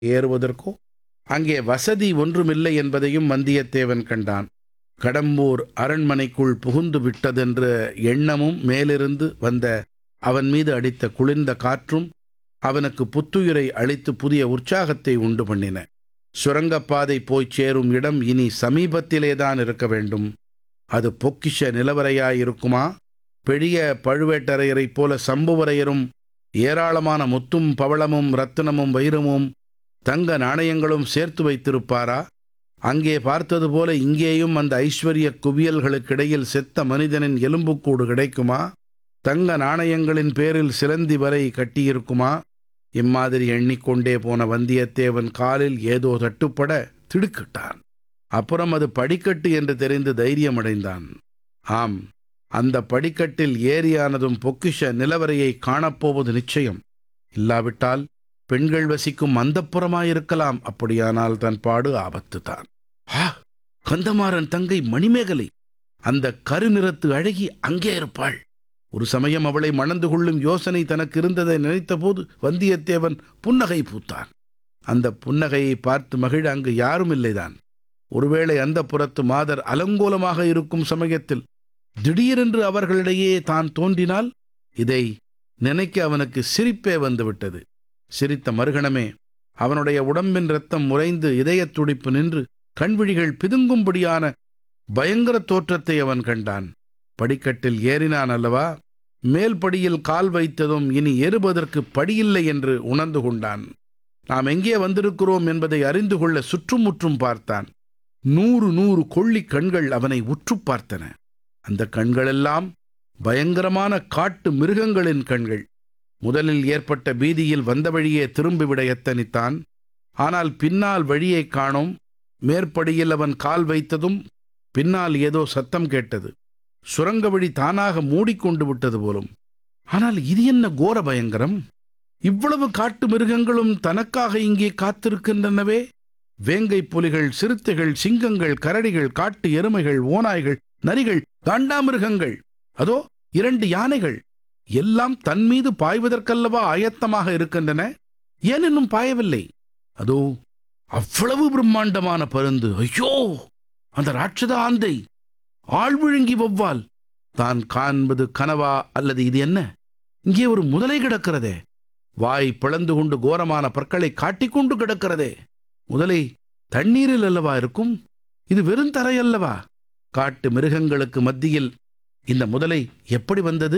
ஏறுவதற்கோ அங்கே வசதி ஒன்றுமில்லை என்பதையும் வந்தியத்தேவன் கண்டான் கடம்பூர் அரண்மனைக்குள் புகுந்து விட்டதென்ற எண்ணமும் மேலிருந்து வந்த அவன் மீது அடித்த குளிர்ந்த காற்றும் அவனுக்கு புத்துயிரை அளித்து புதிய உற்சாகத்தை உண்டு பண்ணின சுரங்கப்பாதை போய்ச் சேரும் இடம் இனி சமீபத்திலேதான் இருக்க வேண்டும் அது பொக்கிஷ நிலவரையாயிருக்குமா பெரிய பழுவேட்டரையரைப் போல சம்புவரையரும் ஏராளமான முத்தும் பவளமும் ரத்தினமும் வைரமும் தங்க நாணயங்களும் சேர்த்து வைத்திருப்பாரா அங்கே பார்த்தது போல இங்கேயும் அந்த ஐஸ்வர்ய குவியல்களுக்கிடையில் செத்த மனிதனின் எலும்புக்கூடு கிடைக்குமா தங்க நாணயங்களின் பேரில் சிலந்தி வரை கட்டியிருக்குமா இம்மாதிரி எண்ணிக்கொண்டே போன வந்தியத்தேவன் காலில் ஏதோ தட்டுப்பட திடுக்கிட்டான் அப்புறம் அது படிக்கட்டு என்று தெரிந்து தைரியமடைந்தான் ஆம் அந்த படிக்கட்டில் ஏறியானதும் பொக்கிஷ நிலவரையை காணப்போவது நிச்சயம் இல்லாவிட்டால் பெண்கள் வசிக்கும் அந்தப்புறமாயிருக்கலாம் அப்படியானால் தன் பாடு ஆபத்து தான் ஆ கந்தமாறன் தங்கை மணிமேகலை அந்த கருநிறத்து அழகி அங்கே இருப்பாள் ஒரு சமயம் அவளை மணந்து கொள்ளும் யோசனை தனக்கு இருந்ததை நினைத்தபோது வந்தியத்தேவன் புன்னகை பூத்தான் அந்த புன்னகையை பார்த்து மகிழ அங்கு யாரும் இல்லைதான் ஒருவேளை அந்த புறத்து மாதர் அலங்கோலமாக இருக்கும் சமயத்தில் திடீரென்று அவர்களிடையே தான் தோன்றினால் இதை நினைக்க அவனுக்கு சிரிப்பே வந்துவிட்டது சிரித்த மறுகணமே அவனுடைய உடம்பின் ரத்தம் முறைந்து இதயத் துடிப்பு நின்று கண்விழிகள் பிதுங்கும்படியான பயங்கர தோற்றத்தை அவன் கண்டான் படிக்கட்டில் ஏறினான் அல்லவா மேல் படியில் கால் வைத்ததும் இனி ஏறுவதற்கு படியில்லை என்று உணர்ந்து கொண்டான் நாம் எங்கே வந்திருக்கிறோம் என்பதை அறிந்து கொள்ள சுற்றுமுற்றும் பார்த்தான் நூறு நூறு கொள்ளிக் கண்கள் அவனை உற்று பார்த்தன அந்த கண்களெல்லாம் பயங்கரமான காட்டு மிருகங்களின் கண்கள் முதலில் ஏற்பட்ட பீதியில் வந்த வழியே திரும்பிவிட எத்தனித்தான் ஆனால் பின்னால் வழியைக் காணோம் மேற்படியில் அவன் கால் வைத்ததும் பின்னால் ஏதோ சத்தம் கேட்டது சுரங்க வழி தானாக மூடிக்கொண்டு விட்டது போலும் ஆனால் இது என்ன கோர பயங்கரம் இவ்வளவு காட்டு மிருகங்களும் தனக்காக இங்கே காத்திருக்கின்றனவே வேங்கை புலிகள் சிறுத்தைகள் சிங்கங்கள் கரடிகள் காட்டு எருமைகள் ஓநாய்கள் நரிகள் காண்டாமிருகங்கள் அதோ இரண்டு யானைகள் எல்லாம் தன் மீது பாய்வதற்கல்லவா ஆயத்தமாக இருக்கின்றன ஏன் இன்னும் பாயவில்லை அதோ அவ்வளவு பிரம்மாண்டமான பருந்து ஐயோ அந்த ராட்சத ஆந்தை ஆழ்விழுங்கி வௌவால் தான் காண்பது கனவா அல்லது இது என்ன இங்கே ஒரு முதலை கிடக்கிறதே வாய் பிளந்து கொண்டு கோரமான பற்களை காட்டிக்கொண்டு கிடக்கிறதே முதலை தண்ணீரில் அல்லவா இருக்கும் இது வெறும் தரையல்லவா காட்டு மிருகங்களுக்கு மத்தியில் இந்த முதலை எப்படி வந்தது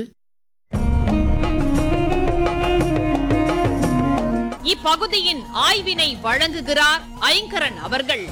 இப்பகுதியின் ஆய்வினை வழங்குகிறார் ஐங்கரன் அவர்கள்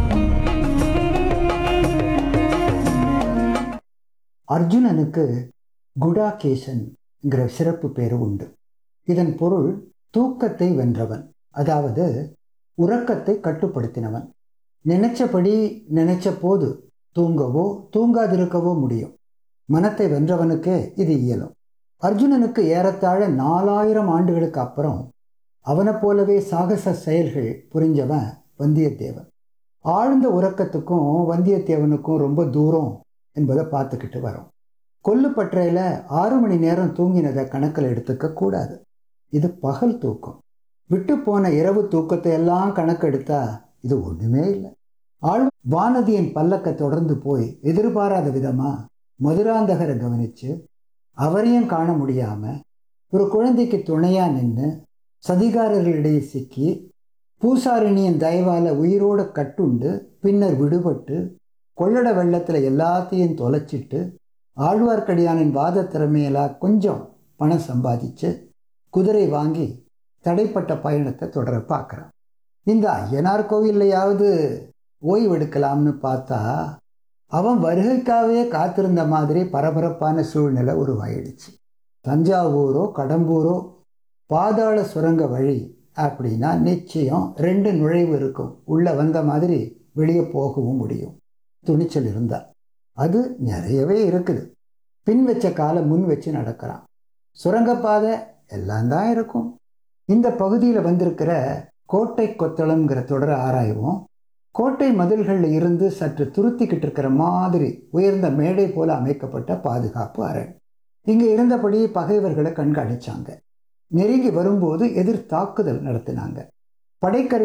அர்ஜுனனுக்கு குடாகேசன்ங்கிற சிறப்பு பேரு உண்டு இதன் பொருள் தூக்கத்தை வென்றவன் அதாவது உறக்கத்தை கட்டுப்படுத்தினவன் நினைச்சபடி நினைச்ச போது தூங்கவோ தூங்காதிருக்கவோ முடியும் மனத்தை வென்றவனுக்கே இது இயலும் அர்ஜுனனுக்கு ஏறத்தாழ நாலாயிரம் ஆண்டுகளுக்கு அப்புறம் அவனைப் போலவே சாகச செயல்கள் புரிஞ்சவன் வந்தியத்தேவன் ஆழ்ந்த உறக்கத்துக்கும் வந்தியத்தேவனுக்கும் ரொம்ப தூரம் என்பதை பார்த்துக்கிட்டு வரோம் கொல்லுப்பற்றையில் ஆறு மணி நேரம் தூங்கினதை கணக்கில் எடுத்துக்க கூடாது இது பகல் தூக்கம் விட்டு போன இரவு தூக்கத்தை எல்லாம் கணக்கெடுத்தா இது ஒண்ணுமே இல்லை ஆழ் வானதியின் பல்லக்க தொடர்ந்து போய் எதிர்பாராத விதமா மதுராந்தகரை கவனிச்சு அவரையும் காண முடியாம ஒரு குழந்தைக்கு துணையா நின்று சதிகாரர்களிடையே சிக்கி பூசாரிணியின் தயவால உயிரோட கட்டுண்டு பின்னர் விடுபட்டு கொள்ளட வெள்ளத்தில் எல்லாத்தையும் தொலைச்சிட்டு ஆழ்வார்க்கடியானின் வாத திறமையெல்லாம் கொஞ்சம் பணம் சம்பாதிச்சு குதிரை வாங்கி தடைப்பட்ட பயணத்தை தொடர பார்க்குறான் இந்த ஐயனார் கோவில்லையாவது ஓய்வெடுக்கலாம்னு பார்த்தா அவன் வருகைக்காகவே காத்திருந்த மாதிரி பரபரப்பான சூழ்நிலை உருவாயிடுச்சு தஞ்சாவூரோ கடம்பூரோ பாதாள சுரங்க வழி அப்படின்னா நிச்சயம் ரெண்டு நுழைவு இருக்கும் உள்ள வந்த மாதிரி வெளியே போகவும் முடியும் துணிச்சல் இருந்தா அது நிறையவே இருக்குது பின் வச்ச காலை முன் வச்சு நடக்கிறான் சுரங்கப்பாதை எல்லாம் தான் இருக்கும் இந்த பகுதியில் வந்திருக்கிற கோட்டை கொத்தளம்ங்கிற தொடரை ஆராய்வோம் கோட்டை மதில்களில் இருந்து சற்று துருத்திக்கிட்டு இருக்கிற மாதிரி உயர்ந்த மேடை போல அமைக்கப்பட்ட பாதுகாப்பு அறை இங்கே இருந்தபடி பகைவர்களை கண்காணிச்சாங்க நெருங்கி வரும்போது எதிர் தாக்குதல் நடத்தினாங்க படைக்கரை